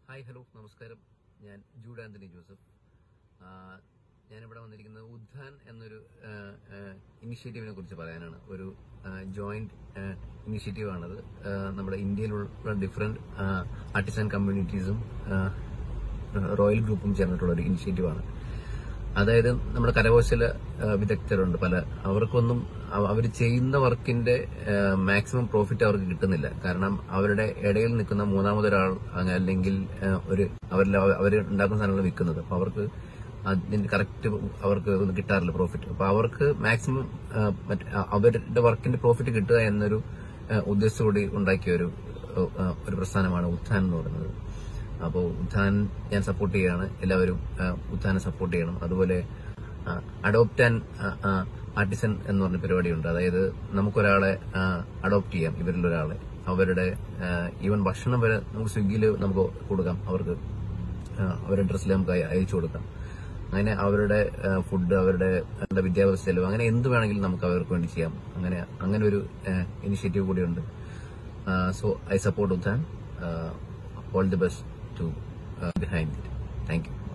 hi hello നമസ്കാരം ഞാൻ Jude Antony Joseph ആ, ഞാനിവിടെ വന്നിരിക്കുന്നത് ഉദ്ധാൻ എന്നൊരു ഇനിഷ്യേറ്റീവിനെ കുറിച്ച് പറയാനാണ് ഒരു ജോയിന്റ് ഇനിഷ്യേറ്റീവ് ആണത് ആ, നമ്മുടെ ഇന്ത്യയിലുള്ള ഡിഫറെന്റ് ആർട്ടിസൻ കമ്മ്യൂണിറ്റീസും റോയൽ ഗ്രൂപ്പും ചേർന്നിട്ടുള്ള ഒരു ഇനിഷ്യേറ്റീവാണ് അതായത് നമ്മുടെ കരകൗശല ആ, വിദഗ്ധരുണ്ട് പല അവർക്കൊന്നും അവർ ചെയ്യുന്ന വർക്കിന്റെ മാക്സിമം പ്രോഫിറ്റ് അവർക്ക് കിട്ടുന്നില്ല കാരണം അവരുടെ ഇടയിൽ നിൽക്കുന്ന മൂന്നാമതൊരാൾ അങ്ങ- അല്ലെങ്കിൽ ആ, ഒരു അവരിൽ അവർ ഉണ്ടാക്കുന്ന സാധനങ്ങൾ വിൽക്കുന്നത് അപ്പൊ അവർക്ക് അതിന്റെ കറക്റ്റ് അവർക്ക് ഒന്നും കിട്ടാറില്ല പ്രോഫിറ്റ് അപ്പൊ അവർക്ക് മാക്സിമം അവരുടെ വർക്കിന്റെ പ്രോഫിറ്റ് കിട്ടുക എന്നൊരു ആ, ഉദ്ദേശത്തോടെ ഉണ്ടാക്കിയ ഒരു ആ, ഒരു പ്രസ്ഥാനമാണ് ഉത്ഥാൻ എന്ന് പറയുന്നത് അപ്പോൾ ഉത്ഥാൻ ഞാൻ സപ്പോർട്ട് ചെയ്യാണ് എല്ലാവരും ആ, ഉത്ഥാനെ സപ്പോർട്ട് ചെയ്യണം അതുപോലെ അഡോപ്റ്റ് ആൻഡ് ആർട്ടിസൺ എന്ന് പറഞ്ഞ പരിപാടിയുണ്ട് അതായത് നമുക്കൊരാളെ അഡോപ്റ്റ് ചെയ്യാം ഇവരിൽ ഒരാളെ അവരുടെ ഈവൻ ഭക്ഷണം വരെ നമുക്ക് സ്വിഗ്ഗിയിൽ നമുക്ക് കൊടുക്കാം അവർക്ക് ആ, അവരുടെ ഡ്രസ്സിൽ നമുക്ക് അയ- അയച്ചു കൊടുക്കാം അങ്ങനെ അവരുടെ ഫുഡ് അവരുടെ അവരുടെ വിദ്യാഭ്യാസ ചെലവ് അങ്ങനെ എന്ത് വേണമെങ്കിലും നമുക്ക് അവർക്ക് വേണ്ടി ചെയ്യാം അങ്ങനെ അങ്ങനെ ഒരു ഇനിഷ്യേറ്റീവ് കൂടിയുണ്ട് so I support Utthan all the best to behind it thank U